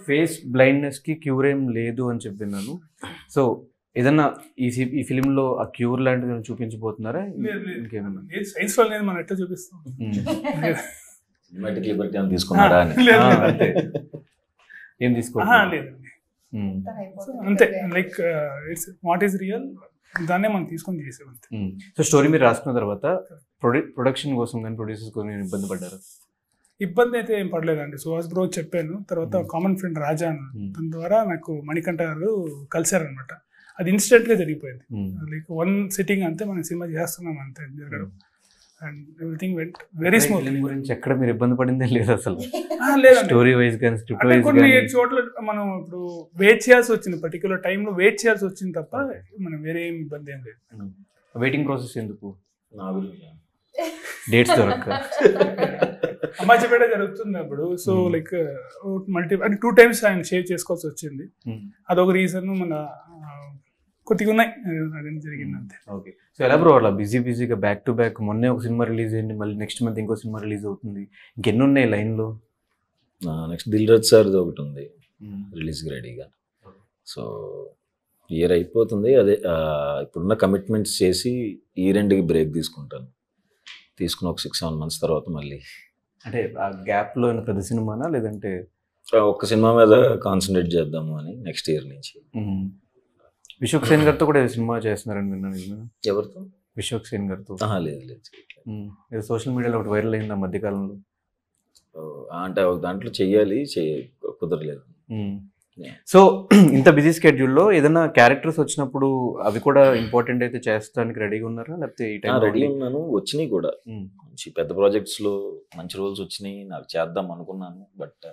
Face blindness కి cure ఏం లేదు అని చెప్పినాను సో ఏదన్నా ఈ సి- ఈ ఫిలిం లో ఆ క్యూర్ లాంటిది ఏమైనా చూపించబోతున్నారా లేదు, లేదు. ఇంకేమన్నా లేదు సైన్స్ లో లేదు మనం ఎట్లా చూపిస్తాం ఉమ్. లేదు. సినిమాటిక్ లిబర్టీ అని తీసుకున్నారా అని లేదు, ఆ, లేదు. అంతే ఏం ఆహా, తీసుకోవాలి లేదండి అంతే like it's what is real దాన్నే మనం తీసుకొని చేసాం అంతే సో స్టోరీ మీరు రాసుకున్న తర్వాత ప్రొడక్ ప్రొడక్షన్ కోసం కానీ ప్రొడ్యూసర్స్ కోసం మీరు ఇబ్బంది పడ్డారు ఇబ్బంది అయితే ఏం పడలేదండి సుహాస్ బ్రో చెప్పాను తర్వాత Hmm. కామన్ ఫ్రెండ్ రాజా అని Hmm. దాని ద్వారా నాకు మణికంఠ గారు కలిశారనమాట అది ఇన్స్టెంట్ గా జరిగిపోయింది లైక్ వన్ సిట్టింగ్ అంతే మనం సినిమా చేస్తున్నాం అంతే జరగడం and everything went very smooth film గురించి ఎక్కడ మీరు ఇబ్బంది పడిందే లేదు అసలు లేదండి స్టోరీ వైజ్ కానీ స్క్రిప్ట్ అంటే వైజ్ కొన్ని కానీ చోట్ల మనం ఇప్పుడు వెయిట్ చేయాల్సి వచ్చింది పర్టికులర్ టైంలో వెయిట్ చేయాల్సి వచ్చింది తప్ప మనం వేరే ఏం ఇబ్బంది ఏం లేదు వెయిటింగ్ ప్రాసెస్ ఎందుకు నా గురించి డేట్స్ దొరక్క అమ్మాయి చెప్పేట జరుగుతుంది అప్పుడు సో Hmm. లైక్ మల్టీ అంటే టూ టైమ్స్ ఆయన షేవ్ చేసుకోవాల్సి వచ్చింది అదొక రీజన్ మన ఆ, కొద్దిగా ఉన్నాయి అదే జరిగింది అంతే ఓకే సో ఎలా బ్రో అలా బిజీ బిజీగా బ్యాక్ టు బ్యాక్ మొన్నే ఒక సినిమా రిలీజ్ అయింది మళ్ళీ నెక్స్ట్ మంత్ ఇంకో సినిమా రిలీజ్ అవుతుంది ఇంకెన్ని ఉన్నాయి లైన్ లో నెక్స్ట్ దిల్ రాజ్ సార్ది ఒకటి ఉంది రిలీజ్కి రెడీగా సో ఇయర్ అయిపోతుంది అదే ఆ, ఇప్పుడున్న కమిట్మెంట్స్ చేసి ఈ రెండుకి బ్రేక్ తీసుకుంటాను తీసుకుని ఒక సిక్స్ సెవెన్ మంత్స్ తర్వాత మళ్ళీ అంటే ఆ గ్యాప్ లో ఏమైనా పెద్ద సినిమానా లేదంటే ఆ, ఒక్క సినిమా మీద కాన్సన్ట్రేట్ చేద్దాము అని నెక్స్ట్ ఇయర్ నుంచి మ్మ్. విశ్వక్ సేన్ గారితో కూడా ఏదో సినిమా చేస్తున్నారని విన్నాను నిజమేనా? ఎవరితో విశ్వక్ సేన్ గారితో ఆహా, లేదు లేదు చేయట్లేదు. మ్మ్. ఏదో సోషల్ మీడియాలో ఒకటి వైరల్ అయింది ఆ మధ్యకాలంలో ఓ, అంటే ఒక దాంట్లో చెయ్యాలి చేయ కుదరలేదు మ్మ్. Yeah. సో ఇంత బిజీ స్కెడ్యూల్లో ఏదైనా క్యారెక్టర్స్ వచ్చినప్పుడు అవి కూడా ఇంపార్టెంట్ అయితే చేస్తానికి రెడీగా ఉన్నారా లేకపోతే ఈ టైం రెడీ ఉన్నాను వచ్చినాయి కూడా మంచి పెద్ద ప్రాజెక్ట్స్లో మంచి రోల్స్ వచ్చినాయి నాకు చేద్దాం అనుకున్నాను బట్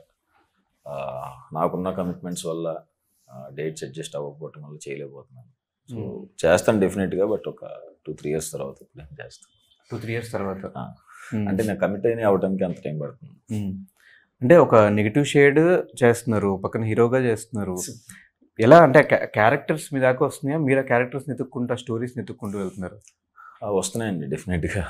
నాకున్న కమిట్మెంట్స్ వల్ల డేట్స్ అడ్జస్ట్ అవ్వకపోవటం వల్ల చేయలేకపోతున్నాను సో Hmm. చేస్తాను డెఫినెట్గా బట్ ఒక టూ త్రీ ఇయర్స్ తర్వాత ఇప్పుడు ఏం చేస్తాను టూ త్రీ ఇయర్స్ తర్వాత ఆ. మ్మ్. అంటే నేను కమిట్ అయిన అవడానికి అంత టైం పడుతుంది మ్మ్. అంటే ఒక నెగిటివ్ షేడ్ చేస్తున్నారు పక్కన హీరోగా చేస్తున్నారు ఎలా అంటే క్యారెక్టర్స్ మీ దాకా వస్తున్నాయా మీరు ఆ క్యారెక్టర్స్ ఎత్తుక్కుంటూ ఆ స్టోరీస్ ఎత్తుక్కుంటూ వెళ్తున్నారు ఆ, వస్తున్నాయండి డెఫినెట్గా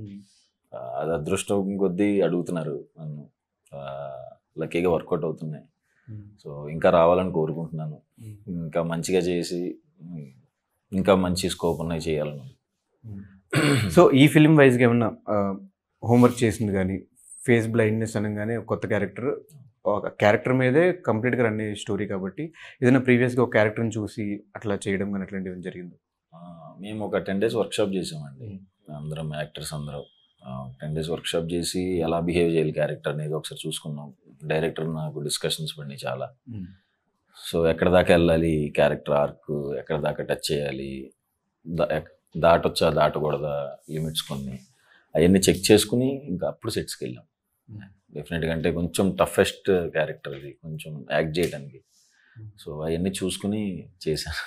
అది అదృష్టం కొద్దీ అడుగుతున్నారు నన్ను లక్కీగా వర్కౌట్ అవుతున్నాయి సో ఇంకా రావాలని కోరుకుంటున్నాను ఇంకా మంచిగా చేసి ఉమ్, ఇంకా మంచి స్కోప్ ఉన్నాయి చేయాలని సో ఈ ఫిలిం వైజ్గా ఏమన్నా హోంవర్క్ చేసింది కానీ ఫేస్ బ్లైండ్నెస్ అనగానే ఒక కొత్త క్యారెక్టర్ ఒక క్యారెక్టర్ మీదే కంప్లీట్గా రన్ అయ్యే స్టోరీ కాబట్టి ఏదైనా ప్రీవియస్గా ఒక క్యారెక్టర్ని చూసి అట్లా చేయడం కానీ అట్లాంటివి ఏమైనా జరిగింది ఆ, మేము ఒక టెన్ డేస్ వర్క్షాప్ చేసామండి అందరం యాక్టర్స్ అందరం టెన్ డేస్ వర్క్షాప్ చేసి ఎలా బిహేవ్ చేయాలి క్యారెక్టర్ అనేది ఒకసారి చూసుకున్నాం డైరెక్టర్ నాకు డిస్కషన్స్ పడినాయి చాలా సో ఎక్కడ దాకా వెళ్ళాలి క్యారెక్టర్ ఆర్క్ ఎక్కడ దాకా టచ్ చేయాలి దా- ఎక్- దాటొచ్చా దాటకూడదా లిమిట్స్ కొన్ని అవన్నీ చెక్ చేసుకుని ఇంకా అప్పుడు సెట్స్కి వెళ్ళాం డెఫినెట్గా అంటే కొంచెం టఫెస్ట్ క్యారెక్టర్ అది కొంచెం యాక్ట్ చేయడానికి సో అవన్నీ చూసుకుని చేశాను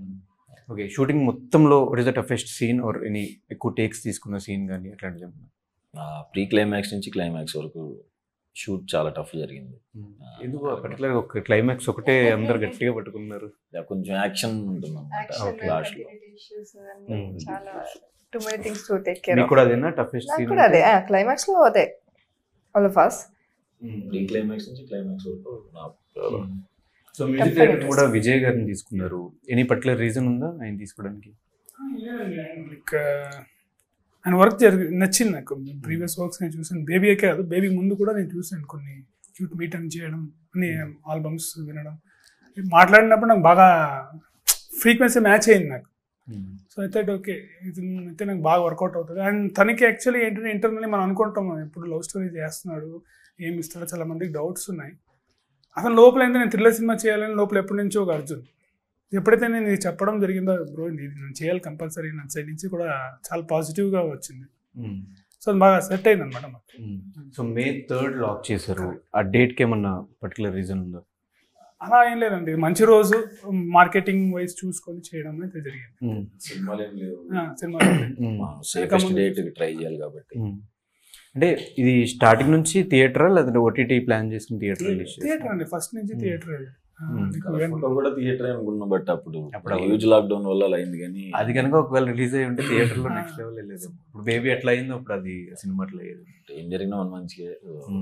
ఓకే షూటింగ్ మొత్తంలో what is the toughest scene or any ఎక్కువ టేక్స్ తీసుకున్న సీన్ కానీ అట్లాంటిది ఏమన్నా ప్రీ క్లైమాక్స్ నుంచి క్లైమాక్స్ వరకు షూట్ చాలా టఫ్ జరిగింది ఎందుకు పర్టికులర్ ఒక క్లైమాక్స్ ఒకటే అందరు గట్టిగా పట్టుకున్నారు ఇలా కొంచెం యాక్షన్ ఉంటుంది అనమాట లాస్ట్లో Mm. చాలా too many things to take care మీకు కూడా అదేనా టఫెస్ట్ నాకు సీన్ కూడా అదే క్లైమాక్స్ లో అదే all of us pre climax నుంచి క్లైమాక్స్ వరకు నా సో మ్యూజిక్ డైరెక్టర్ కూడా విజయ్ గారిని తీసుకున్నారు ఎనీ పర్టికులర్ రీజన్ ఉందా ఆయన తీసుకోవడానికి లైక్ ఆయన వర్క్ జరిగి నచ్చింది నాకు ప్రీవియస్ వర్క్స్ నేను చూసాను బేబీకే కాదు బేబీ ముందు కూడా నేను చూసాను కొన్ని క్యూట్ మీట్ అని చేయడం అన్ని ఆల్బమ్స్ వినడం మాట్లాడినప్పుడు నాకు బాగా ఫ్రీక్వెన్సీ మ్యాచ్ అయింది నాకు సో అయితే ఓకే ఇది అయితే నాకు బాగా వర్కౌట్ అవుతుంది అండ్ తనకి యాక్చువల్లీ ఏంటంటే ఇంటర్నల్లీ మనం అనుకుంటాం ఎప్పుడు లవ్ స్టోరీ చేస్తున్నాడు ఏమి ఇస్తాడో చాలా మందికి డౌట్స్ ఉన్నాయి అసలు లోపల అయితే నేను థ్రిల్లర్ సినిమా చేయాలని లోపల ఎప్పటి నుంచో ఒక అర్జున్ ఎప్పుడైతే నేను ఇది చెప్పడం జరిగిందో బ్రో ఇది నేను చేయాలి కంపల్సరీ నా సైడ్ నుంచి కూడా చాలా పాజిటివ్గా వచ్చింది సో అది బాగా సెట్ అయింది అనమాట మాకు సో మే థర్డ్ లాక్ చేశారు ఆ డేట్కి ఏమన్నా పర్టికులర్ రీజన్ ఉందా అలా ఏం లేదండి ఇది మంచి రోజు మార్కెటింగ్ వైజ్ చూసుకొని చేయడం అయితే జరిగింది సినిమాలు ఏం లేవు ఆ, సినిమా సేఫెస్ట్ డేట్ ట్రై చేయాలి కాబట్టి అంటే ఇది స్టార్టింగ్ నుంచి థియేటరా లేదంటే ఓటీటీ ప్లాన్ చేసుకుని థియేటర్ రిలీజ్ థియేటర్ అండి ఫస్ట్ నుంచి Hmm. Theatre Hmm. కలర్ఫుల్ కూడా థియేటర్ అనుకున్నా బట్ అప్పుడు అప్పుడు హ్యూజ్ లాక్డౌన్ వల్ల అలా అయింది కానీ అది కనుక ఒకవేళ రిలీజ్ అయ్యి ఉంటే థియేటర్ లో Ah. నెక్స్ట్ లెవెల్ వెళ్ళేది ఇప్పుడు బేబీ ఎట్లా అయిందో అప్పుడు అది సినిమా అట్లా అయ్యేది ఏం జరిగినా మన మంచిగా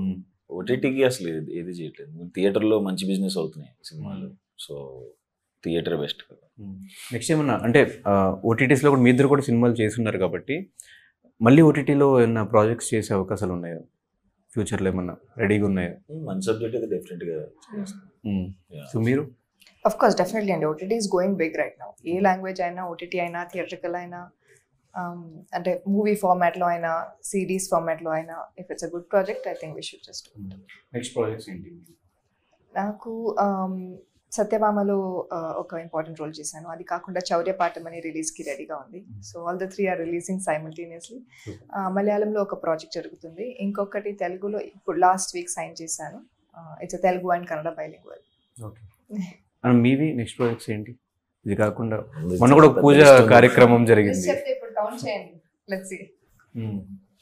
ఓటీటీకి అసలు ఏది ఏది చేయట్లేదు థియేటర్లో మంచి బిజినెస్ అవుతున్నాయి సినిమాలు సో థియేటర్ బెస్ట్ కదా నెక్స్ట్ ఏమన్నా అంటే ఓటీటీస్లో కూడా మీ ఇద్దరు కూడా సినిమాలు చేస్తున్నారు కాబట్టి మళ్ళీ ఓటీటీలో ఏమన్నా ప్రాజెక్ట్స్ చేసే అవకాశాలు ఉన్నాయా ఫ్యూచర్లో ఏమన్నా రెడీగా ఉన్నాయా మంచి సబ్జెక్ట్ అయితే డెఫినెట్గా సో మీరు అఫ్ కోర్స్ డెఫినెట్లీ అండి OTT is going big right now a language అయినా ఓటీటీ అయినా థియేట్రికల్ అయినా um, అంటే మూవీ ఫార్మాట్లో అయినా సిరీస్ ఫార్మాట్లో అయినా if it's a good project I think we should just next projects ఏంటి నాకు um, సత్యభామలో uh, ఒక ఇంపార్టెంట్ రోల్ చేశాను అది కాకుండా చౌర్యపాఠం అని రిలీజ్కి రెడీగా ఉంది so all the three are releasing simultaneously మలయాళంలో ఒక ప్రాజెక్ట్ జరుగుతుంది ఇంకొకటి తెలుగులో ఇప్పుడు లాస్ట్ వీక్ సైన్ చేశాను it's Telugu and Kannada bilingual okay and మీవి నెక్స్ట్ ప్రాజెక్ట్స్ ఏంటి ఇది కాకుండా మొన్న కూడా ఒక పూజ కార్యక్రమం జరిగింది చెప్తే ఇప్పుడు కౌంట్ చేయండి లెట్స్ సీ మ్మ్.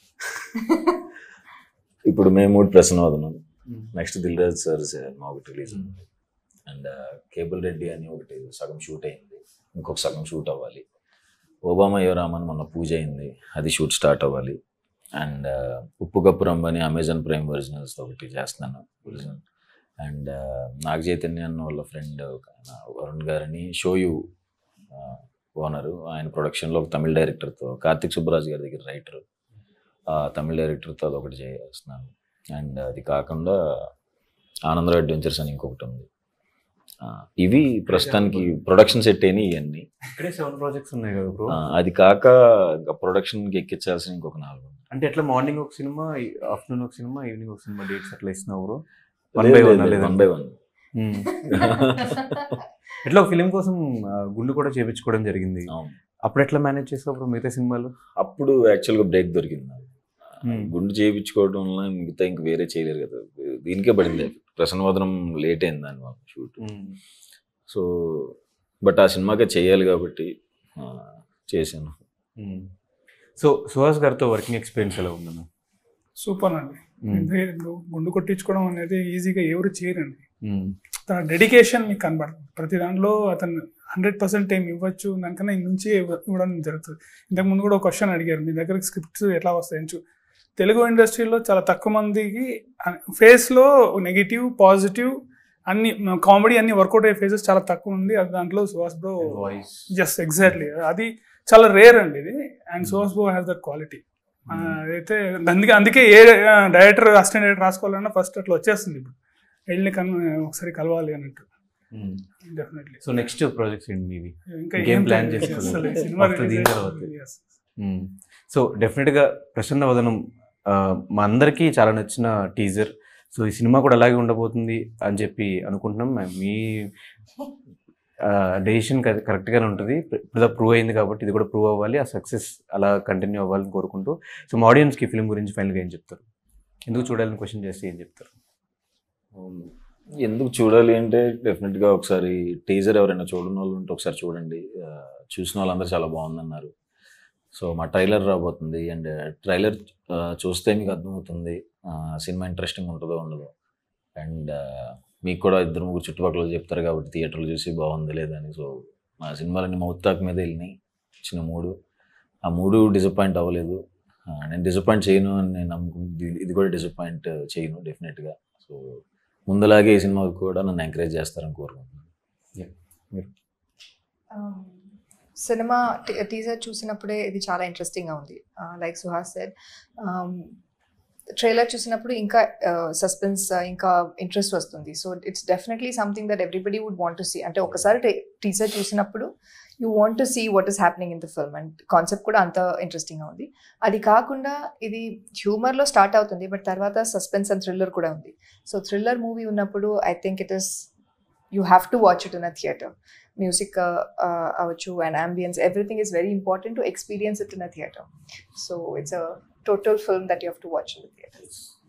ఇప్పుడు మేము మూడు Prasannavadanam next Dil Raj sir cinema ఒకటి రిలీజ్ ఉంది అండ్ కేబుల్ రెడ్డి అని ఒకటి సగం షూట్ అయింది ఇంకొక సగం షూట్ అవ్వాలి ఓబామా యువరామన్ మొన్న పూజ అయింది అది షూట్ స్టార్ట్ అవ్వాలి అండ్ ఉప్పు కప్పు రంబు అని అమెజాన్ ప్రైమ్ ఒరిజినల్స్ ఒకటి చేస్తున్నాను ఒరిజినల్ అండ్ నాగ చైతన్య అన్న వాళ్ళ ఫ్రెండ్ వరుణ్ గారని షోయు ఓనరు ఆయన ప్రొడక్షన్లో ఒక తమిళ డైరెక్టర్తో కార్తిక్ సుబ్బరాజు గారి దగ్గర రైటర్ తమిళ డైరెక్టర్తో అదొకటి చేస్తున్నాను అండ్ అది కాకుండా ఆనందరావు అడ్వెంచర్స్ అని ఇంకొకటి ఉంది ఆ, ఇవి ప్రస్తుతానికి ప్రొడక్షన్ సెట్ అయినాయి ఇవన్నీ ఇక్కడే సెవెన్ ప్రాజెక్ట్స్ ఉన్నాయి కదా బ్రో ఆ, అది కాక ఇంకా ప్రొడక్షన్కి ఎక్కించాల్సిన ఇంకొక నాలుగు ఉన్నాయి. అంటే ఎట్లా మార్నింగ్ ఒక సినిమా ఆఫ్టర్నూన్ ఒక సినిమా ఈవినింగ్ ఒక సినిమా డేట్స్ అట్లా ఇస్తున్నావు బ్రో వన్ లేదు, బై లేదు, వన్ లేదు, లేదా one by one. ఎట్లా ఒక ఫిలిం కోసం ఆ, గుండు కూడా చేపించుకోవడం జరిగింది అవును. అప్పుడు ఎట్లా మేనేజ్ చేసావు బ్రో మిగతా సినిమాలు అప్పుడు యాక్చువల్గా బ్రేక్ దొరికింది నాకు Hmm. గుండు చేయించుకోవడం వల్ల మిగతా ఇంక వేరే చేయలేరు కదా దీనికే పడింది ప్రసన్నవదనం లేట్ అయింది దాని వల్ల షూట్ సో బట్ ఆ సినిమాకే చేయాలి కాబట్టి ఆ, చేశాను సో సుహాస్ గారితో వర్కింగ్ ఎక్స్పీరియన్స్ ఎలా ఉందన్న సూపర్ అండి మ్మ్. ఎందుకంటే ఇప్పుడు గుండు కొట్టించుకోవడం అనేది ఈజీగా ఎవరు చేయరండి మ్మ్. తన డెడికేషన్ మీకు కనబడుతుంది ప్రతి దాంట్లో అతను హండ్రెడ్ పర్సెంట్ టైం ఇవ్వచ్చు దానికన్నా ఈ నుంచి ఇవ్వ- ఇవ్వడం జరుగుతుంది ఇంతకు ముందు కూడా ఒక క్వశ్చన్ అడిగారు మీ దగ్గర స్క్రిప్ట్స్ ఎట్లా వస్తాయి అని చూ తెలుగు ఇండస్ట్రీలో చాలా తక్కువ మందికి ఫేస్లో నెగిటివ్ పాజిటివ్ అన్ని కామెడీ అన్ని వర్కౌట్ అయ్యే ఫేసెస్ చాలా తక్కువ ఉంది అది దాంట్లో Suhas bro voice just exactly అది చాలా రేర్ అండి ఇది and Suhas bro has that quality అయితే అందుకే అందుకే ఏ డైరెక్టర్ అసిస్టెంట్ డైరెక్టర్ రాసుకోవాలన్నా ఫస్ట్ అట్లా వచ్చేస్తుంది ఇప్పుడు వెళ్ళి కన్ ఒకసారి కలవాలి అన్నట్టు డెఫినెట్లీ సో నెక్స్ట్ ప్రాజెక్ట్స్ ఏంటి మీవి ఇంకా ఇంకేం ఏం plan ప్లాన్ చేస్తున్నారు? చేస్తారు సినిమా After release దీని అయితే- తర్వాత. yes. సో డెఫినెట్గా ప్రసన్న వదనం ఆ, మా అందరికీ చాలా నచ్చిన టీజర్ సో ఈ సినిమా కూడా అలాగే ఉండబోతుంది అని చెప్పి అనుకుంటున్నాం మీ డెసిషన్ కరెక్ట్గానే ఉంటుంది ఇప్పుడు ప్రూవ్ అయింది కాబట్టి ఇది కూడా ప్రూవ్ అవ్వాలి ఆ సక్సెస్ అలా కంటిన్యూ అవ్వాలని కోరుకుంటూ సో మా ఆడియన్స్కి ఫిల్మ్ గురించి ఫైనల్గా ఏం చెప్తారు ఎందుకు చూడాలని క్వశ్చన్ చేస్తే ఏం చెప్తారు Um, ఎందుకు చూడాలి అంటే డెఫినెట్గా ఒకసారి టీజర్ ఎవరైనా చూడని వాళ్ళు ఉంటే ఒకసారి చూడండి ఆ, చూసిన వాళ్ళందరూ చాలా బాగుందన్నారు సో మా ట్రైలర్ రాబోతుంది అండ్ ట్రైలర్ చూస్తే మీకు అర్థమవుతుంది ఆ, సినిమా ఇంట్రెస్టింగ్ ఉంటుందో ఉండదో అండ్ మీకు కూడా ఇద్దరు ముగ్గురు చుట్టుపక్కల చెప్తారు కాబట్టి థియేటర్లు చూసి బాగుంది లేదని సో మా సినిమాలన్నీ మౌత్ టాక్ మీద వెళ్ళినాయి చిన్న మూడు ఆ మూడు డిసప్పాయింట్ అవ్వలేదు ఆ, నేను డిసప్పాయింట్ చేయను అని నేను నమ్ముకు ఇది- ఇది కూడా డిసప్పాయింట్ చేయను డెఫినెట్గా సో ముందులాగే ఈ సినిమాకి కూడా నన్ను ఎంకరేజ్ చేస్తారని కోరుకుంటున్నాను సినిమా టీజర్ చూసినప్పుడే ఇది చాలా ఇంట్రెస్టింగ్గా ఉంది లైక్ సుహాస్ సెడ్ ట్రైలర్ చూసినప్పుడు ఇంకా సస్పెన్స్ ఇంకా ఇంట్రెస్ట్ వస్తుంది so it's definitely something that everybody would want to see అంటే ఒకసారి టీజర్ చూసినప్పుడు you want to see what is happening in the film and concept కూడా అంత ఇంట్రెస్టింగ్గా ఉంది అది కాకుండా ఇది హ్యూమర్లో స్టార్ట్ అవుతుంది బట్ తర్వాత సస్పెన్స్ అండ్ థ్రిల్లర్ కూడా ఉంది సో థ్రిల్లర్ మూవీ ఉన్నప్పుడు I think it is you have to watch it in a theatre music అవ్వచ్చు and ambience everything is very important to experience it in a theatre so it's a total film that you have to watch in the theatre